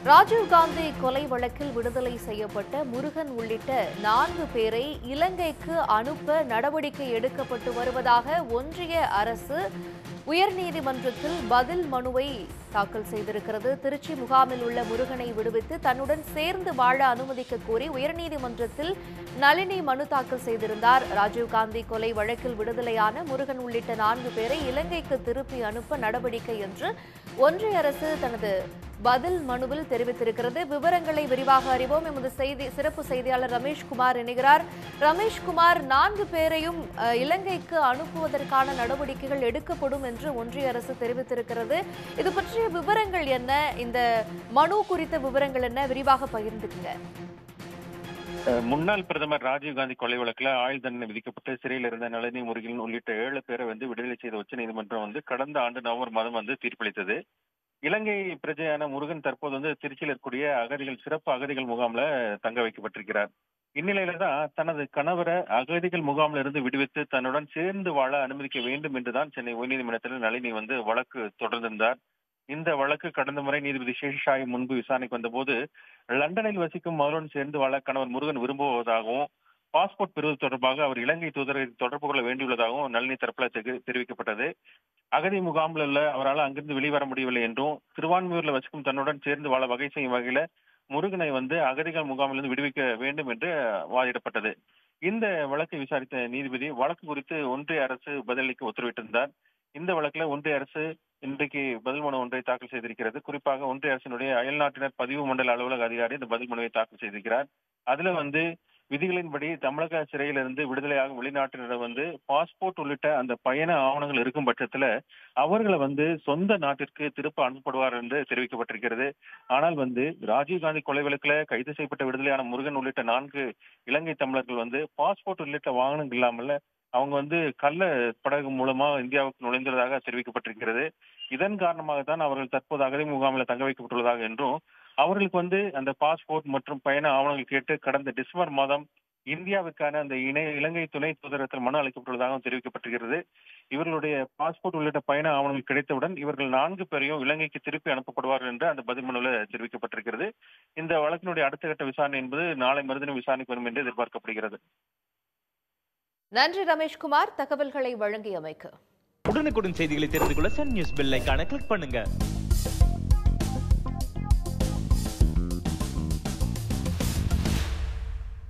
ராஜீவ்காந்தி கொலை வழக்கில் விடுதலை செய்யப்பட்ட முருகன் உள்ளிட்ட நான்கு பேரை இலங்கைக்கு அனுப்ப நடவடிக்கை எடுக்கப்பட்டு வருவதாக ஒன்றிய அரசு உயர்நீதிமன்றத்தில் பதில் மனுவை தாக்கல் செய்திருக்கிறது திருச்சி முகாமில் உள்ள முருகனை விடுவித்து தன்னுடன் சேர்ந்து வாழ அனுமதிக்க கோரி உயர்நீதிமன்றத்தில் நளினி மனு தாக்கல் செய்திருந்தார் ராஜீவ்காந்தி கொலை வழக்கில் விடுதலையான முருகன் உள்ளிட்ட நான்கு பேரை இலங்கைக்கு திருப்பி அனுப்ப நடவடிக்கை என்று ஒன்றிய அரசு தனது பதில் மனுவில் தெரிவித்திருக்கிறது விவரங்களை விரிவாக அறிவோம் எமது செய்தி சிறப்பு செய்தியாளர் ரமேஷ்குமார் இணைகிறார் ரமேஷ்குமார் நான்கு பேரையும் அஹ், இலங்கைக்கு அனுப்புவதற்கான நடவடிக்கைகள் எடுக்கப்படும் என்று ஒன்றிய அரசு தெரிவித்திருக்கிறது இது பற்றிய விவரங்கள் என்ன இந்த மனு குறித்த விவரங்கள் என்ன விரிவாக பகிர்ந்துக்குங்க அஹ் முன்னாள் பிரதமர் ராஜீவ்காந்தி கொலை வழக்குல ஆயுள் தண்டனை விதிக்கப்பட்டு சிறையில் இருந்த நளினி முருகன் உள்ளிட்ட ஏழு பேரை வந்து விடுதலை செய்த உச்சநீதிமன்றம் வந்து கடந்த ஆண்டு நவம்பர் மாதம் வந்து தீர்ப்பளித்தது இலங்கை பிரஜையான முருகன் தற்போது வந்து திருச்சியில் இருக்கக்கூடிய அகதிகள் சிறப்பு அகதிகள் முகாம்ல தங்க வைக்கப்பட்டிருக்கிறார் இந்நிலையில தான் தனது கணவரை அகதிகள் முகாம்ல இருந்து விடுவித்து தன்னுடன் சேர்ந்து வாழ அனுமதிக்க வேண்டும் என்றுதான் சென்னை உயர்நீதிமன்றத்தில் நளினி வந்து வழக்கு தொடர்ந்திருந்தார் இந்த வழக்கு கடந்த முறை நீதிபதி சேஷாயி முன்பு விசாரணைக்கு வந்தபோது லண்டனில் வசிக்கும் மகளுடன் சேர்ந்து வாழ கணவர் முருகன் விரும்புவதாகவும் பாஸ்போர்ட் பெறுவது தொடர்பாக அவர் இலங்கை தூதரை தொடர்பு கொள்ள வேண்டியுள்ளதாகவும் நளினி தரப்புல தெரி- தெரிவிக்கப்பட்டது அகதி முகாமில் உள்ள அவரால் அங்கிருந்து வெளிவர முடியவில்லை என்றும் திருவான்மியூர்ல வசிக்கும் தன்னுடன் சேர்ந்து வாழ வகை செய்யும் வகையில முருகனை வந்து அகதிகள் முகாமிலிருந்து விடுவிக்க வேண்டும் என்று வாதிடப்பட்டது இந்த வழக்கை விசாரித்த நீதிபதி வழக்கு குறித்து ஒன்றிய அரசு பதிலளிக்க உத்தரவிட்டிருந்தார் இந்த வழக்குல ஒன்றிய அரசு இன்றைக்கு பதில் மனு ஒன்றை தாக்கல் செய்திருக்கிறது குறிப்பாக ஒன்றிய அரசினுடைய அயல்நாட்டினர் பதிவு மண்டல அலுவலக அதிகாரி இந்த பதில் மனுவை தாக்கல் செய்திருக்கிறார் அதுல வந்து விதிகளின்படி தமிழக சிறையிலிருந்து விடுதலையாகும் வெளிநாட்டினர் வந்து பாஸ்போர்ட் உள்ளிட்ட அந்த பயண ஆவணங்கள் இருக்கும் பட்சத்துல அவர்களை வந்து சொந்த நாட்டிற்கு திருப்ப அனுப்பப்படுவார் என்று தெரிவிக்கப்பட்டிருக்கிறது ஆனால் வந்து ராஜீவ்காந்தி கொலை வழக்குல கைது செய்யப்பட்ட விடுதலையான முருகன் உள்ளிட்ட நான்கு இலங்கை தமிழர்கள் வந்து பாஸ்போர்ட் உள்ளிட்ட வாகனங்கள் இல்லாமல் அவங்க வந்து கள்ள படகு மூலமா இந்தியாவுக்கு நுழைந்ததாக தெரிவிக்கப்பட்டிருக்கிறது இதன் காரணமாக தான் அவர்கள் தற்போது அகதி முகாமில் தங்க வைக்கப்பட்டுள்ளதாக என்றும் அவர்களுக்கு வந்து அந்த பாஸ்போர்ட் மற்றும் பயண ஆவணங்கள் கேட்டு கடந்த டிசம்பர் மாதம் இந்தியாவுக்கான அந்த இணை இலங்கை துணை தூதரகத்தில் மனு அளிக்கப்பட்டுள்ளதாகவும் தெரிவிக்கப்பட்டிருக்கிறது இவர்களுடைய பாஸ்போர்ட் உள்ளிட்ட பயண ஆவணங்கள் கிடைத்தவுடன் இவர்கள் நான்கு பேரையும் இலங்கைக்கு திருப்பி அனுப்பப்படுவார்கள் என்று அந்த பதில் மனுவில் தெரிவிக்கப்பட்டிருக்கிறது இந்த வழக்கினுடைய அடுத்த கட்ட விசாரணை என்பது நாளை மறுதினம் விசாரணைக்கு வரும் என்று எதிர்பார்க்கப்படுகிறது நன்றி ரமேஷ்குமார் தகவல்களை வழங்கியமைக்கு உடனுக்குடன் செய்திகளை தெரிந்து கொள்ள சன் நியூஸ் பெல் ஐகானை கிளிக் பண்ணுங்க